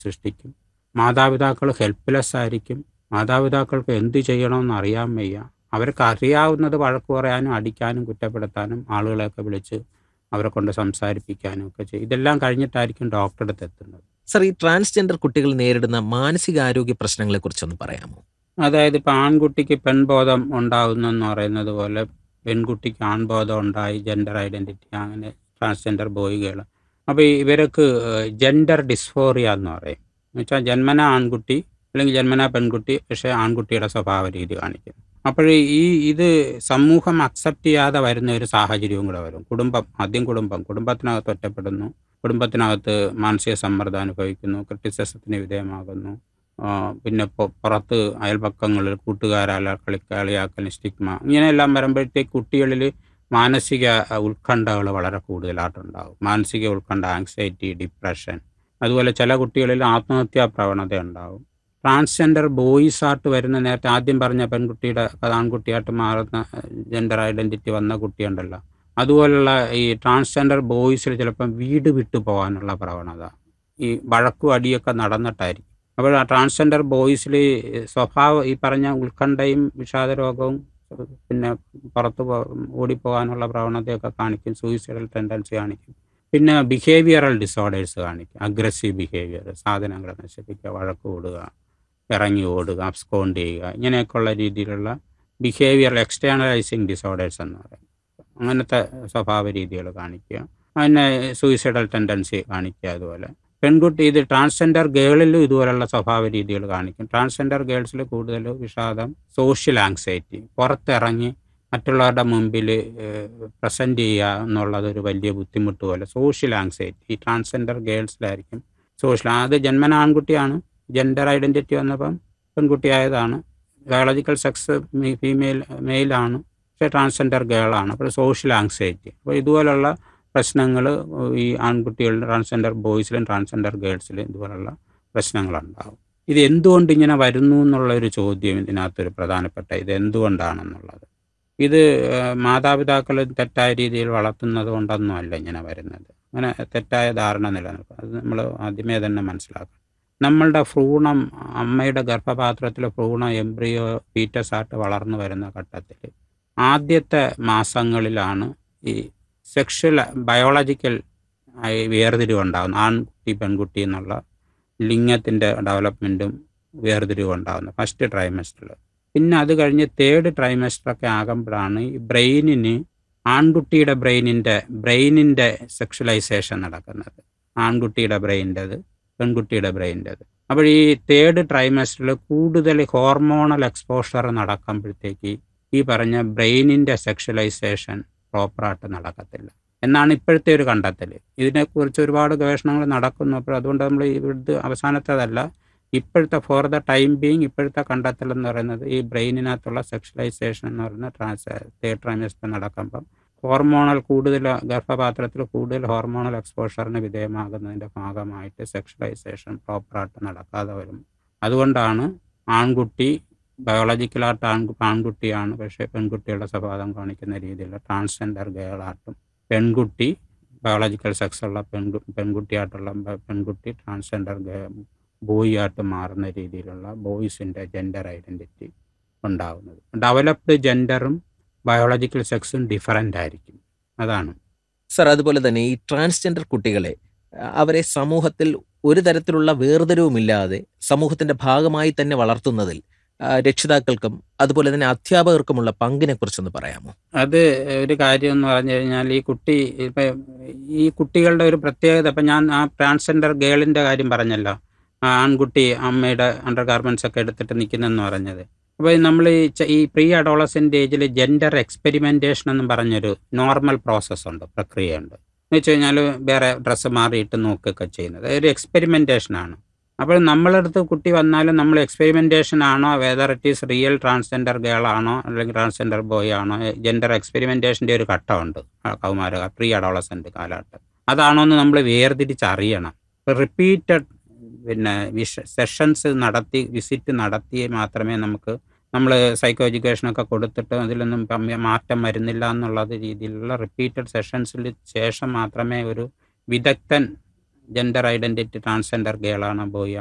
സൃഷ്ടിക്കും മാതാപിതാക്കൾ ഹെൽപ്ലെസ് ആയിരിക്കും മാതാപിതാക്കൾക്ക് എന്ത് ചെയ്യണമെന്ന് അറിയാൻ വയ്യ അവർക്ക് അറിയാവുന്നത് വഴക്ക് പറയാനും അടിക്കാനും കുറ്റപ്പെടുത്താനും ആളുകളെയൊക്കെ വിളിച്ച് അവരെ കൊണ്ട് സംസാരിപ്പിക്കാനും ഒക്കെ ചെയ്യും ഇതെല്ലാം കഴിഞ്ഞിട്ടായിരിക്കും ഡോക്ടറുടെ അടുത്ത് എത്തുന്നത് സർ ഈ ട്രാൻസ്ജെൻഡർ കുട്ടികൾ നേരിടുന്ന മാനസികാരോഗ്യ പ്രശ്നങ്ങളെ കുറിച്ചൊന്ന് പറയാമോ അതായത് ഇപ്പം ആൺകുട്ടിക്ക് പെൺബോധം ഉണ്ടാകുന്നെന്ന് പറയുന്നത് പോലെ പെൺകുട്ടിക്ക് ആൺബോധം ഉണ്ടായി ജെൻഡർ ഐഡൻറ്റിറ്റി അങ്ങനെ ട്രാൻസ്ജെൻഡർ ബോയ്കൾ അപ്പോൾ ഇവർക്ക് ജെൻഡർ ഡിസ്ഫോറിയ എന്ന് പറയും എന്ന് വെച്ചാൽ ജന്മന ആൺകുട്ടി അല്ലെങ്കിൽ ജന്മന പെൺകുട്ടി പക്ഷേ ആൺകുട്ടിയുടെ സ്വഭാവ രീതി കാണിക്കും അപ്പോൾ ഈ ഇത് സമൂഹം അക്സെപ്റ്റ് ചെയ്യാതെ വരുന്ന ഒരു സാഹചര്യവും കൂടെ വരും കുടുംബം ആദ്യം കുടുംബം കുടുംബത്തിനകത്ത് ഒറ്റപ്പെടുന്നു കുടുംബത്തിനകത്ത് മാനസിക സമ്മർദ്ദം അനുഭവിക്കുന്നു ക്രിറ്റിസിസത്തിന് വിധേയമാകുന്നു ആ, പിന്നെ പൊ- പുറത്ത് അയൽപക്കങ്ങളിൽ കൂട്ടുകാരാല കളി കളിയാക്കൽ സ്റ്റിഗ്മ ഇങ്ങനെയെല്ലാം വരുമ്പോഴത്തേക്ക് കുട്ടികളിൽ മാനസിക ഉത്കണ്ഠകൾ വളരെ കൂടുതലായിട്ടുണ്ടാകും മാനസിക ഉത്കണ്ഠ ആങ്സൈറ്റി ഡിപ്രഷൻ അതുപോലെ ചില കുട്ടികളിൽ ആത്മഹത്യാ പ്രവണത ഉണ്ടാകും ട്രാൻസ്ജെൻഡർ ബോയ്സ് ആയിട്ട് വരുന്ന നേരത്തെ ആദ്യം പറഞ്ഞ പെൺകുട്ടിയുടെ അത് ആൺകുട്ടിയായിട്ട് മാറുന്ന ജെൻഡർ ഐഡൻറ്റിറ്റി വന്ന കുട്ടിയുണ്ടല്ലോ അതുപോലുള്ള ഈ ട്രാൻസ്ജെൻഡർ ബോയ്സിൽ ചിലപ്പം വീട് വിട്ടു പോകാനുള്ള പ്രവണത ഈ വഴക്കും അടിയൊക്കെ നടന്നിട്ടായിരിക്കും അപ്പോൾ ആ ട്രാൻസ്ജെൻഡർ ബോയ്സിൽ സ്വഭാവം ഈ പറഞ്ഞ ഉത്കണ്ഠയും വിഷാദരോഗവും പിന്നെ പുറത്ത് പോ ഓടിപ്പോകാനുള്ള പ്രവണതയൊക്കെ കാണിക്കും സൂയിസൈഡൽ ടെൻഡൻസി കാണിക്കും പിന്നെ ബിഹേവിയറൽ ഡിസോർഡേഴ്സ് കാണിക്കും അഗ്രസീവ് ബിഹേവിയർ സാധനങ്ങൾ നശിപ്പിക്കുക വഴക്ക് കൂടുക ഇറങ്ങി ഓടുക അബ്സ്കോണ്ട് ചെയ്യുക ഇങ്ങനെയൊക്കെയുള്ള രീതിയിലുള്ള ബിഹേവിയറൽ എക്സ്റ്റേണലൈസിങ് ഡിസോർഡേഴ്സ് എന്ന് പറയും അങ്ങനത്തെ സ്വഭാവ രീതികൾ കാണിക്കുക പിന്നെ സൂയിസൈഡൽ ടെൻഡൻസി കാണിക്കുക അതുപോലെ പെൺകുട്ടി ഇത് ട്രാൻസ്ജെൻഡർ ഗേളിലും ഇതുപോലുള്ള സ്വഭാവ രീതികൾ കാണിക്കും ട്രാൻസ്ജെൻഡർ ഗേൾസിൽ കൂടുതൽ വിഷാദം സോഷ്യൽ ആങ്സൈറ്റി പുറത്തിറങ്ങി മറ്റുള്ളവരുടെ മുമ്പിൽ പ്രസൻറ്റ് ചെയ്യുക എന്നുള്ളത് ഒരു വലിയ ബുദ്ധിമുട്ട് പോലെ സോഷ്യൽ ആങ്സൈറ്റി ഈ ട്രാൻസ്ജെൻഡർ ഗേൾസിലായിരിക്കും സോഷ്യൽ അത് ജന്മന ആൺകുട്ടിയാണ് ജെൻഡർ ഐഡൻറ്റിറ്റി വന്നപ്പം പെൺകുട്ടിയായതാണ് ബയോളജിക്കൽ സെക്സ് ഫീമെയിൽ മെയിലാണ് പക്ഷേ ട്രാൻസ്ജെൻഡർ ഗേളാണ് അപ്പോൾ സോഷ്യൽ ആങ്സൈറ്റി അപ്പോൾ ഇതുപോലുള്ള പ്രശ്നങ്ങൾ ഈ ആൺകുട്ടികളിലും ട്രാൻസ്ജെൻഡർ ബോയ്സിലും ട്രാൻസ്ജെൻഡർ ഗേൾസിലും ഇതുപോലുള്ള പ്രശ്നങ്ങളുണ്ടാകും ഇത് എന്തുകൊണ്ട് ഇങ്ങനെ വരുന്നു എന്നുള്ള ഒരു ചോദ്യം ഇതിനകത്തൊരു പ്രധാനപ്പെട്ട ഇത് എന്തുകൊണ്ടാണെന്നുള്ളത് ഇത് മാതാപിതാക്കൾ തെറ്റായ രീതിയിൽ വളർത്തുന്നത് കൊണ്ടൊന്നും അല്ല ഇങ്ങനെ വരുന്നത് അങ്ങനെ തെറ്റായ ധാരണ നിലനിൽക്കും അത് നമ്മൾ ആദ്യമേ തന്നെ മനസ്സിലാക്കണം നമ്മളുടെ ഭ്രൂണം അമ്മയുടെ ഗർഭപാത്രത്തിലെ ഭ്രൂണം എംബ്രിയോ ഫീറ്റസ് ആയിട്ട് വളർന്നു വരുന്ന ഘട്ടത്തിൽ ആദ്യത്തെ മാസങ്ങളിലാണ് ഈ സെക്ഷൽ ബയോളജിക്കൽ ആയി വേർതിരിവുണ്ടാകുന്നത് ആൺകുട്ടി പെൺകുട്ടി എന്നുള്ള ലിംഗത്തിൻ്റെ ഡെവലപ്മെൻറ്റും വേർതിരിവുണ്ടാകുന്നത് ഫസ്റ്റ് ട്രൈമസ്റ്ററിൽ പിന്നെ അത് കഴിഞ്ഞ് തേർഡ് ട്രൈമസ്റ്ററൊക്കെ ആകുമ്പോഴാണ് ഈ ബ്രെയിനിന് ആൺകുട്ടിയുടെ ബ്രെയിനിൻ്റെ ബ്രെയിനിൻ്റെ സെക്ഷലൈസേഷൻ നടക്കുന്നത് ആൺകുട്ടിയുടെ ബ്രെയിൻ്റെത് പെൺകുട്ടിയുടെ ബ്രെയിൻ്റെത് അപ്പോൾ ഈ തേർഡ് ട്രൈമസ്റ്ററിൽ കൂടുതൽ ഹോർമോണൽ എക്സ്പോഷർ നടക്കുമ്പോഴത്തേക്ക് ഈ പറഞ്ഞ ബ്രെയിനിൻ്റെ സെക്ഷലൈസേഷൻ പ്രോപ്പറായിട്ട് നടക്കത്തില്ല എന്നാണ് ഇപ്പോഴത്തെ ഒരു കണ്ടെത്തൽ ഇതിനെക്കുറിച്ച് ഒരുപാട് ഗവേഷണങ്ങൾ നടക്കുന്നു അപ്പോൾ അതുകൊണ്ട് നമ്മൾ ഇത് അവസാനത്തേതല്ല ഇപ്പോഴത്തെ ഫോർ ദ ടൈം ബീങ് ഇപ്പോഴത്തെ കണ്ടെത്തൽ എന്ന് പറയുന്നത് ഈ ബ്രെയിനിനകത്തുള്ള സെക്ഷലൈസേഷൻ എന്ന് പറയുന്ന ട്രാൻസ് തേർഡ് ട്രൈമസ്റ്റർ നടക്കുമ്പം ഹോർമോണൽ കൂടുതൽ ഗർഭപാത്രത്തിൽ കൂടുതൽ ഹോർമോണൽ എക്സ്പോഷറിന് വിധേയമാകുന്നതിൻ്റെ ഭാഗമായിട്ട് സെക്ഷലൈസേഷൻ പ്രോപ്പറായിട്ട് നടക്കാതെ വരും അതുകൊണ്ടാണ് ആൺകുട്ടി ബയോളജിക്കലായിട്ട് ആൺ ആൺകുട്ടിയാണ് പക്ഷേ പെൺകുട്ടിയുടെ സ്വഭാവം കാണിക്കുന്ന രീതിയിൽ ട്രാൻസ്ജെൻഡർ ഗേളായിട്ടും പെൺകുട്ടി ബയോളജിക്കൽ സെക്സ് ഉള്ള പെൺകു പെൺകുട്ടിയായിട്ടുള്ള പെൺകുട്ടി ട്രാൻസ്ജെൻഡർ ബോയ് ആയിട്ട് മാറുന്ന രീതിയിലുള്ള ബോയ്സിൻ്റെ ജെൻഡർ ഐഡൻറ്റിറ്റി ഉണ്ടാകുന്നത് ഡെവലപ്ഡ് ജെൻഡറും ബയോളജിക്കൽ സെക്സും ഡിഫറൻ്റ് ആയിരിക്കും അതാണ് സർ അതുപോലെ തന്നെ ഈ ട്രാൻസ്ജെൻഡർ കുട്ടികളെ അവരെ സമൂഹത്തിൽ ഒരു തരത്തിലുള്ള വേർതിരിവുമില്ലാതെ സമൂഹത്തിന്റെ ഭാഗമായി തന്നെ വളർത്തുന്നതിൽ രക്ഷിതാക്കൾക്കും അതുപോലെ തന്നെ അധ്യാപകർക്കുമുള്ള പങ്കിനെ കുറിച്ചൊന്ന് പറയാമോ അത് ഒരു കാര്യം എന്ന് പറഞ്ഞു കഴിഞ്ഞാൽ ഈ കുട്ടി ഇപ്പം ഈ കുട്ടികളുടെ ഒരു പ്രത്യേകത ഇപ്പം ഞാൻ ആ ട്രാൻസ്ജെൻഡർ ഗേളിൻ്റെ കാര്യം പറഞ്ഞല്ലോ ആൺകുട്ടി അമ്മയുടെ അണ്ടർ ഗാർമെൻറ്റ്സ് ഒക്കെ എടുത്തിട്ട് നിൽക്കുന്നെന്ന് പറഞ്ഞത് അപ്പോൾ നമ്മൾ ഈ ഈ പ്രീ അഡോളസെൻ്റ് ഏജിൽ ജെൻഡർ എക്സ്പെരിമെൻറ്റേഷൻ എന്ന് പറഞ്ഞൊരു നോർമൽ പ്രോസസ്സ് ഉണ്ട് പ്രക്രിയയുണ്ട് എന്ന് വെച്ച് കഴിഞ്ഞാൽ വേറെ ഡ്രസ്സ് മാറിയിട്ട് നോക്കുകയൊക്കെ ചെയ്യുന്നത് ഒരു എക്സ്പെരിമെൻറ്റേഷനാണ് അപ്പോൾ നമ്മളടുത്ത് കുട്ടി വന്നാലും നമ്മൾ എക്സ്പെരിമെൻറ്റേഷൻ ആണോ whether it is real transgender girl ആണോ അല്ലെങ്കിൽ ട്രാൻസ്ജെൻഡർ ബോയ് ആണോ ജെൻഡർ എക്സ്പെരിമെൻറ്റേഷൻ്റെ ഒരു ഘട്ടമുണ്ട് കൗമാര പ്രീ അഡോളസെൻ്റ് കാലഘട്ടം അതാണോ എന്ന് നമ്മൾ വേർതിരിച്ചറിയണം റിപ്പീറ്റഡ് പിന്നെ വിഷ സെഷൻസ് നടത്തി വിസിറ്റ് നടത്തി മാത്രമേ നമുക്ക് നമ്മൾ സൈക്കോ എഡ്യൂക്കേഷനൊക്കെ കൊടുത്തിട്ട് അതിലൊന്നും മാറ്റം വരുന്നില്ല എന്നുള്ള രീതിയിലുള്ള റിപ്പീറ്റഡ് സെഷൻസിൽ ശേഷം മാത്രമേ ഒരു വിദഗ്ധൻ ജെൻഡർ ഐഡന്റിറ്റി ട്രാൻസ്ജെൻഡർ ഗേളാണോ ബോയ്